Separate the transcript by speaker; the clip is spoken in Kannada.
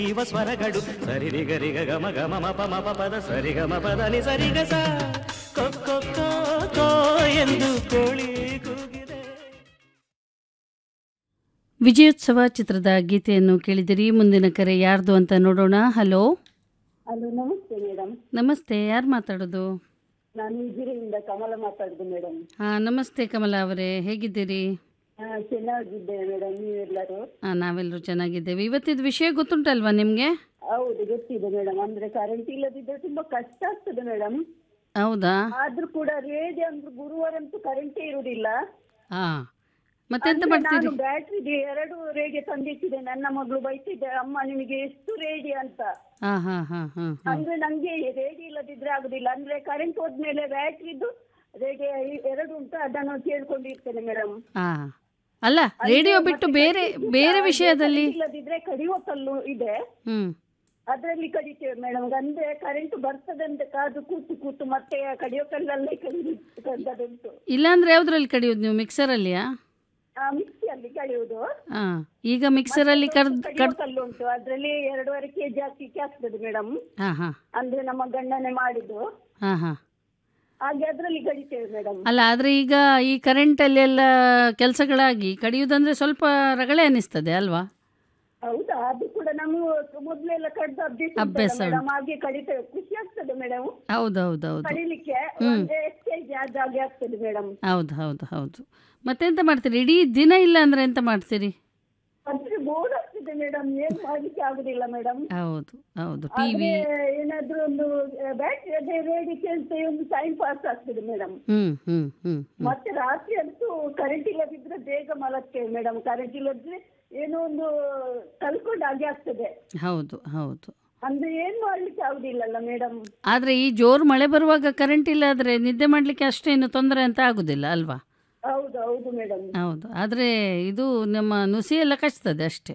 Speaker 1: ಜೀವ ಸ್ವರಗಳು ಸರಿ ಗರಿ ಗಮ ಗಮ ಮ ಪ ಮ ಪ ಪದ ಸರಿ ಗಮ ಪದ ನಿ ಸರಿ ಗ ಸ ಕೊ ಕೊ ಕೊ ಕೋ ಎಂದು ಕೋಳಿ ಕೂಗಿದೆ
Speaker 2: ವಿಜಯೋತ್ಸವ ಚಿತ್ರದ ಗೀತೆಯನ್ನು ಕೇಳಿದಿರಿ ಮುಂದಿನ ಕರೆ ಯಾರ್ದು ಅಂತ ನೋಡೋಣ ಹಲೋ
Speaker 3: ಹಲೋ ನಮಸ್ತೆ ಮೇಡಮ್
Speaker 2: ನಮಸ್ತೆ ಯಾರು ಮಾತಾಡೋದು
Speaker 3: ನಾನು ಉಜಿರೆಯಿಂದ ಕಮಲ ಮಾತಾಡುದು ಮೇಡಮ್
Speaker 2: ಹಾಂ ನಮಸ್ತೆ ಕಮಲಾ ಅವರೇ ಹೇಗಿದ್ದೀರಿ
Speaker 3: ಚೆನ್ನಾಗಿದ್ದೇವೆ ಮೇಡಮ್ ನೀವೆಲ್ಲರೂ
Speaker 2: ಹಾಂ ನಾವೆಲ್ಲರೂ ಚೆನ್ನಾಗಿದ್ದೇವೆ ಇವತ್ತಿದ ವಿಷಯ ಗೊತ್ತುಂಟಲ್ವಾ ನಿಮಗೆ
Speaker 3: ಹೌದು ಗೊತ್ತಿದೆ ಮೇಡಮ್ ಅಂದ್ರೆ ಕರೆಂಟ್ ಇಲ್ಲದಿದ್ರೆ ತುಂಬಾ ಕಷ್ಟ ಆಗ್ತದೆ ಮೇಡಮ್
Speaker 2: ಹೌದಾ
Speaker 3: ಆದ್ರೂ ಕೂಡ ರೇಡಿಯೋ ಅಂದ್ರೆ ಗುರುವಾರ ಅಂತೂ ಕರೆಂಟೇ ಇರುವುದಿಲ್ಲ
Speaker 2: ಹಾಂ ಮತ್ತೆಂತ
Speaker 3: ಅಂದ್ರೆ
Speaker 2: ಮಾಡ್ತೀರಿ
Speaker 3: ನಾನು ಬ್ಯಾಟ್ರಿಗೆ ಎರಡು ರೇಡಿಯೋ ತಂದಿಟ್ಟಿದೆ ನನ್ನ ಮಗಳು ಬೈತಿದ್ದೆ ಅಮ್ಮ ನಿನಗೆ ಎಷ್ಟು ರೇಡಿಯೋ ಅಂತ
Speaker 2: ಹಾಂ ಹಾಂ ಹಾಂ ಹಾಂ ಹಾಂ
Speaker 3: ಅಂದ್ರೆ ನಂಗೆ ರೇಡಿಯೋ ಇಲ್ಲದಿದ್ರೆ ಆಗುದಿಲ್ಲ ಅಂದ್ರೆ ಕರೆಂಟ್ ಹೋದ್ಮೇಲೆ ಬ್ಯಾಟ್ರಿದು ರೇಡಿಯೋ ಎರಡು ಉಂಟು ಅದನ್ನು ಕೇಳ್ಕೊಂಡಿರ್ತೇನೆ ಮೇಡಮ್
Speaker 2: ಹಾಂ ಅಲ್ಲ ರೇಡಿಯೋ ಬಿಟ್ಟು ಬೇರೆ ಬೇರೆ ವಿಷಯದಲ್ಲಿ
Speaker 3: ಇಲ್ಲದಿದ್ರೆ ಕಡಿಯುವ ಕಲ್ಲು ಇದೆ
Speaker 2: ಹ್ಞೂ
Speaker 3: ಅದರಲ್ಲಿ ಕಡಿತೇವೆ ಮೇಡಮ್ ಅಂದ್ರೆ ಕರೆಂಟ್ ಬರ್ತದೆ ಅಂತ ಕಾದು ಕೂತು ಕೂತು ಮತ್ತೆ ಕಡಿಯೋ ಕಲ್ಲಲ್ಲೇ ಕಡಿದುಂಟು
Speaker 2: ಇಲ್ಲಾಂದ್ರೆ ಯಾವುದ್ರಲ್ಲಿ ಕಡಿಯೋದು ನೀವು ಮಿಕ್ಸರಲ್ಲಿಯಾ
Speaker 3: ಆ ಮಿಕ್ಸಿಯಲ್ಲಿ ಕಡಿಯುವುದು
Speaker 2: ಹಾಂ ಈಗ ಮಿಕ್ಸರಲ್ಲಿ ಕರ್ದು
Speaker 3: ಕಡಿಯೋ
Speaker 2: ಕಡ್
Speaker 3: ಕಲ್ಲು ಉಂಟು ಅದ್ರಲ್ಲಿ ಎರಡೂವರೆ ಕೆಜಿ ಹಾಕ್ಲಿಕ್ಕೆ ಆಗ್ತದೆ ಮೇಡಮ್
Speaker 2: ಹಾಂ ಹಾಂ
Speaker 3: ಅಂದ್ರೆ ನಮ್ಮ ಗಂಡನೇ ಮಾಡಿದ್ದು
Speaker 2: ಹಾಂ ಹಾಂ
Speaker 3: ಹಾಗೆ ಅದ್ರಲ್ಲಿ ಕಡಿತೇವೆ ಮೇಡಮ್
Speaker 2: ಅಲ್ಲ ಆದರೆ ಈಗ ಈ ಕರೆಂಟಲ್ಲೆಲ್ಲ ಕೆಲಸಗಳಾಗಿ ಕಡಿಯುವುದಂದ್ರೆ ಸ್ವಲ್ಪ ರಗಳೆ ಅನ್ನಿಸ್ತದೆ ಅಲ್ವಾ
Speaker 3: ಹೌದಾ ಅದು ಕೂಡ ನಾವು ಮೊದ್ಲೆಲ್ಲ ಕಡ್ದು
Speaker 2: ಅಭ್ಯಾಸ
Speaker 3: ಅಭ್ಯಾಸ ಮೇಡಮ್ ಹಾಗೆ ಕಡಿತೇವೆ ಖುಷಿ ಆಗ್ತದೆ ಮೇಡಮ್
Speaker 2: ಹೌದು ಹೌದು ಹೌದು
Speaker 3: ಕಡಿಲಿಕ್ಕೆ ಒಂದು ಎಕ್ಸೈಸ್ ಆದಾಗೆ ಆಗ್ತದೆ ಮೇಡಮ್
Speaker 2: ಹೌದು ಹೌದು ಹೌದು ಮತ್ತೆಂತ ಮಾಡ್ತೀರಿ ಇಡೀ ದಿನ ಇಲ್ಲ ಅಂದ್ರೆ ಎಂತ ಮಾಡ್ತೀರಿ
Speaker 3: ಅಂದ್ರೆ ಬೋರ್ ಆಗ್ತದೆ ಮೇಡಮ್ ಏನ್ ಮಾಡ್ಲಿಕ್ಕೆ ಆಗುದಿಲ್ಲ ಮೇಡಮ್
Speaker 2: ಹೌದು ಹೌದು ಟಿ
Speaker 3: ಆದ್ರೆ
Speaker 2: ವಿ
Speaker 3: ಏನಾದ್ರೂ ಒಂದು ಬ್ಯಾಟ್ರಿ ಅದೇ ರೇಡಿ ಕೇಳ್ತೇವೆ ಒಂದು ಟೈಮ್ ಪಾಸ್ ಆಗ್ತದೆ ಮೇಡಮ್
Speaker 2: ಹ್ಮ್ ಹ್ಮ್ ಹ್ಮ್
Speaker 3: ಮತ್ತೆ ರಾತ್ರಿ ಅಂತೂ ಕರೆಂಟ್ ಇಲ್ಲದಿದ್ರೆ ಬೇಗ ಮಲಗ್ತೇವೆ ಮೇಡಮ್ ಕರೆಂಟ್ ಇಲ್ಲದಿದ್ರೆ ಏನೋ ಒಂದು ಕಲ್ಕೊಂಡು ಹಾಗೆ ಆಗ್ತದೆ
Speaker 2: ಹೌದು ಹೌದು
Speaker 3: ಅಂದ್ರೆ ಏನ್ ಮಾಡ್ಲಿಕ್ಕೆ ಆಗುದಿಲ್ಲಲ್ಲ ಮೇಡಮ್
Speaker 2: ಆದರೆ ಈ ಜೋರು ಮಳೆ ಬರುವಾಗ ಕರೆಂಟ್ ಇಲ್ಲ ಆದರೆ ನಿದ್ದೆ ಮಾಡಲಿಕ್ಕೆ ಅಷ್ಟೇನು ತೊಂದರೆ ಅಂತ ಆಗುದಿಲ್ಲ ಅಲ್ವಾ
Speaker 3: ಹೌದು ಹೌದು ಮೇಡಮ್
Speaker 2: ಹೌದು ಆದರೆ ಇದು ನಮ್ಮ ನುಸಿ ಎಲ್ಲ ಕಚ್ತದೆ ಅಷ್ಟೇ